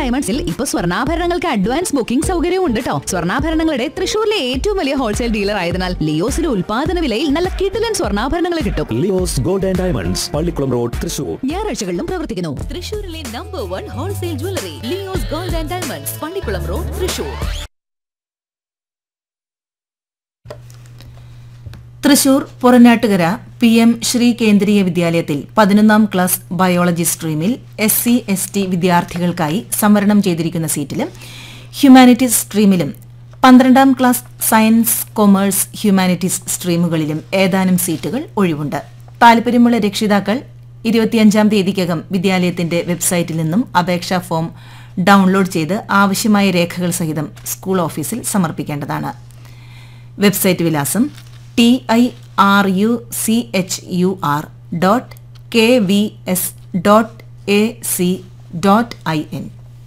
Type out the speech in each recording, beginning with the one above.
ഡയമണ്ട്സിൽ ഇപ്പൊ സ്വർണ്ണാഭരണങ്ങൾക്ക് അഡ്വാൻസ് ബുക്കിംഗ് സൗകര്യവും ഉണ്ട് കേട്ടോ സ്വർണ്ണാഭരണങ്ങളുടെ തൃശൂരിലെ ഏറ്റവും വലിയ ഹോൾസെയിൽ ഡീലർ ആയതിനാൽ ലിയോസിലെ ഉൽപാദന വിലയിൽ നല്ല കിടിലൻ സ്വർണ്ണാഭരണങ്ങൾ കിട്ടും Leo's gold and diamonds Pallikulam road Thrissur ഞായറാഴ്ചകളിലും പ്രവർത്തിക്കുന്നു തൃശൂരിലെ number one wholesale jewellery Leo's gold and diamonds Pallikulam road Thrissur Thrissur Puranattukara P M Shri Kendriya വിദ്യാലയത്തിൽ പതിനൊന്നാം ക്ലാസ് ബയോളജി സ്ട്രീമിൽ എസ് സി എസ് ടി വിദ്യാർത്ഥികൾക്കായി സംവരണം ചെയ്തിരിക്കുന്ന സീറ്റിലും ഹ്യൂമാനിറ്റീസ് സ്ട്രീമിലും പന്ത്രണ്ടാം ക്ലാസ് സയൻസ് കൊമേഴ്സ് ഹ്യൂമാനിറ്റീസ് സ്ട്രീമുകളിലും ഏതാനും സീറ്റുകൾ ഒഴിവുണ്ട് താൽപര്യമുള്ള രക്ഷിതാക്കൾ ഇരുപത്തിയഞ്ചാം തീയതിക്കകം വിദ്യാലയത്തിന്റെ വെബ്സൈറ്റിൽ നിന്നും അപേക്ഷാ ഫോം ഡൌൺലോഡ് ചെയ്ത് ആവശ്യമായ രേഖകൾ സഹിതം സ്കൂൾ ഓഫീസിൽ സമർപ്പിക്കേണ്ടതാണ് വെബ്സൈറ്റ് വിലാസം T I R U C H U R dot K V S dot A C dot I N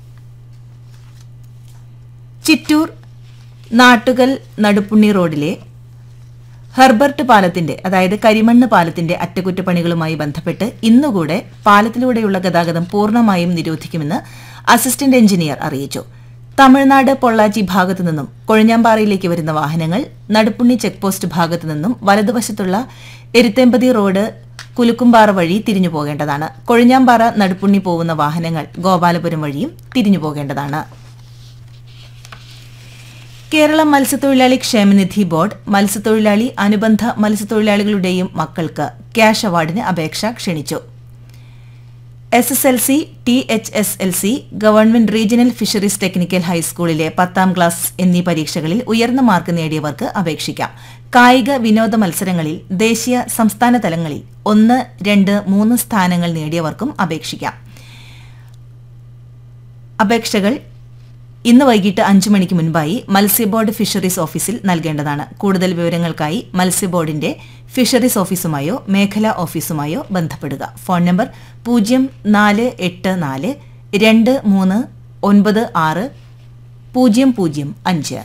Chittur Nattukal Nadupunni റോഡിലെ ഹെർബർട്ട് പാലത്തിന്റെ അതായത് കരിമണ്ണ് പാലത്തിന്റെ അറ്റകുറ്റപ്പണികളുമായി ബന്ധപ്പെട്ട് ഇന്നുകൂടെ പാലത്തിലൂടെയുള്ള ഗതാഗതം പൂർണ്ണമായും നിരോധിക്കുമെന്ന് അസിസ്റ്റന്റ് എഞ്ചിനീയർ അറിയിച്ചു തമിഴ്നാട് പൊള്ളാച്ചി ഭാഗത്തു നിന്നും കൊഴിഞ്ഞാമ്പാറയിലേക്ക് വരുന്ന വാഹനങ്ങൾ നടുപ്പുണ്ണി ചെക്ക് പോസ്റ്റ് ഭാഗത്തു നിന്നും വലതുവശത്തുള്ള എരുത്തേമ്പതി റോഡ് കുലുക്കുംപാറ വഴി തിരിഞ്ഞു പോകേണ്ടതാണ് കൊഴിഞ്ഞാമ്പാറ നടുപ്പുണ്ണി പോകുന്ന വാഹനങ്ങൾ ഗോപാലപുരം വഴിയും തിരിഞ്ഞു പോകേണ്ടതാണ് കേരള മത്സ്യത്തൊഴിലാളി ക്ഷേമനിധി ബോർഡ് മത്സ്യത്തൊഴിലാളി അനുബന്ധ മത്സ്യത്തൊഴിലാളികളുടെയും മക്കൾക്ക് ക്യാഷ് അവാർഡിന് അപേക്ഷ ക്ഷണിച്ചു S S L C T H S L C government regional fisheries technical ഹൈസ്കൂളിലെ പത്താം ക്ലാസ് എന്നീ പരീക്ഷകളിൽ ഉയർന്ന മാർക്ക് നേടിയവർക്ക് അപേക്ഷിക്കാം കായിക വിനോദ മത്സരങ്ങളിൽ ദേശീയ സംസ്ഥാന തലങ്ങളിൽ ഒന്ന് രണ്ട് മൂന്ന് സ്ഥാനങ്ങൾ നേടിയവർക്കും അപേക്ഷിക്കാം അപേക്ഷകൾ ഇന്ന് വൈകിട്ട് അഞ്ചു മണിക്ക് മുൻപായി മത്സ്യബോർഡ് ഫിഷറീസ് ഓഫീസിൽ നൽകേണ്ടതാണ് കൂടുതൽ വിവരങ്ങൾക്കായി മത്സ്യബോർഡിന്റെ ഫിഷറീസ് ഓഫീസുമായോ മേഖലാ ഓഫീസുമായോ ബന്ധപ്പെടുക ഫോൺ നമ്പർ പൂജ്യം നാല് എട്ട് നാല് രണ്ട് മൂന്ന് ഒൻപത് ആറ് പൂജ്യം പൂജ്യം അഞ്ച്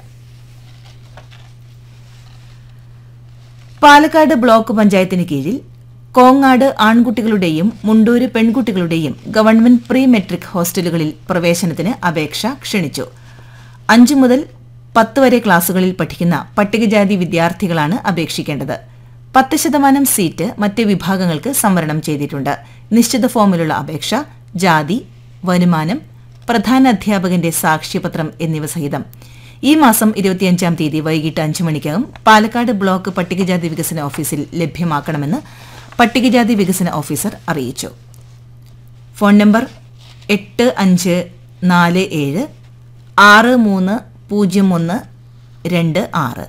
പാലക്കാട് ബ്ലോക്ക് പഞ്ചായത്തിന് കീഴിൽ കോങ്ങാട് ആൺകുട്ടികളുടെയും മുണ്ടൂര് പെൺകുട്ടികളുടെയും ഗവൺമെന്റ് പ്രീ മെട്രിക് ഹോസ്റ്റലുകളിൽ പ്രവേശനത്തിന് അപേക്ഷ ക്ഷണിച്ചു അഞ്ചു മുതൽ പത്ത് വരെ ക്ലാസുകളിൽ പഠിക്കുന്ന പട്ടികജാതി വിദ്യാർത്ഥികളാണ് അപേക്ഷിക്കേണ്ടത് പത്ത് ശതമാനം സീറ്റ് മറ്റ് വിഭാഗങ്ങൾക്ക് സംവരണം ചെയ്തിട്ടുണ്ട് നിശ്ചിത ഫോമിലുള്ള അപേക്ഷ ജാതി വരുമാനം പ്രധാന അധ്യാപകന്റെ സാക്ഷ്യപത്രം എന്നിവ സഹിതം ഈ മാസം ഇരുപത്തിയഞ്ചാം തീയതി വൈകിട്ട് അഞ്ചു മണിക്കകം പാലക്കാട് ബ്ലോക്ക് പട്ടികജാതി വികസന ഓഫീസിൽ ലഭ്യമാക്കണമെന്ന് പട്ടികജാതി വികസന ഓഫീസർ അറിയിച്ചു ഫോൺ നമ്പർ എട്ട് അഞ്ച് നാല് ഏഴ് ആറ് മൂന്ന് പൂജ്യം ഒന്ന് രണ്ട് ആറ്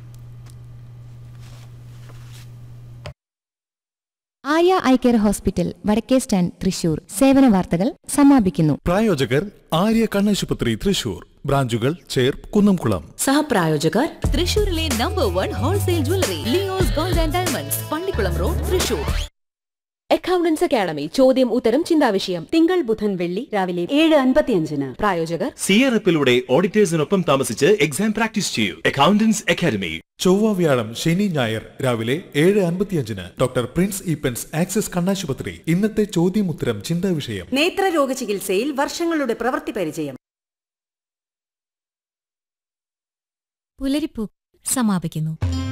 ആര്യ ഐ കെയർ ഹോസ്പിറ്റൽ വടക്കേ സ്റ്റാൻഡ് തൃശൂർ സേവന വാർത്തകൾ സമാപിക്കുന്നു പ്രായോജകർ ആര്യ കണ്ണാശുപത്രി തൃശൂർ ബ്രാഞ്ചുകൾ ചേർ കുന്നംകുളം സഹപ്രായോജകർ തൃശൂരിലെ number one wholesale jewellery Leo's gold and diamonds Pallikulam road Thrissur accountants academy ചോദ്യം ഉത്തരം ചിന്താവിഷയം തിങ്കൾ ബുധൻ വെള്ളി രാവിലെ ഏഴ് അൻപത്തിയഞ്ചിന് പ്രായോജകർ സിയറപ്പിലൂടെ ഓഡിറ്റേഴ്സിനൊപ്പം താമസിച്ച് എക്സാം പ്രാക്ടീസ് ചെയ്യൂ അക്കൗണ്ടൻസ് അക്കാദമി ചൊവ്വ വ്യാഴം ശനി ഞായർ രാവിലെ ഏഴ് അൻപത്തിയഞ്ചിന് ഡോക്ടർ പ്രിൻസ് ഈപ്പൻസ് ആക്സിസ് കണ്ണാശുപത്രി ഇന്നത്തെ ചോദ്യമുത്തരം ചിന്താ വിഷയം നേത്രരോഗ ചികിത്സയിൽ വർഷങ്ങളുടെ പ്രവൃത്തി പരിചയം പുലരിപ്പൂ സമാപിക്കുന്നു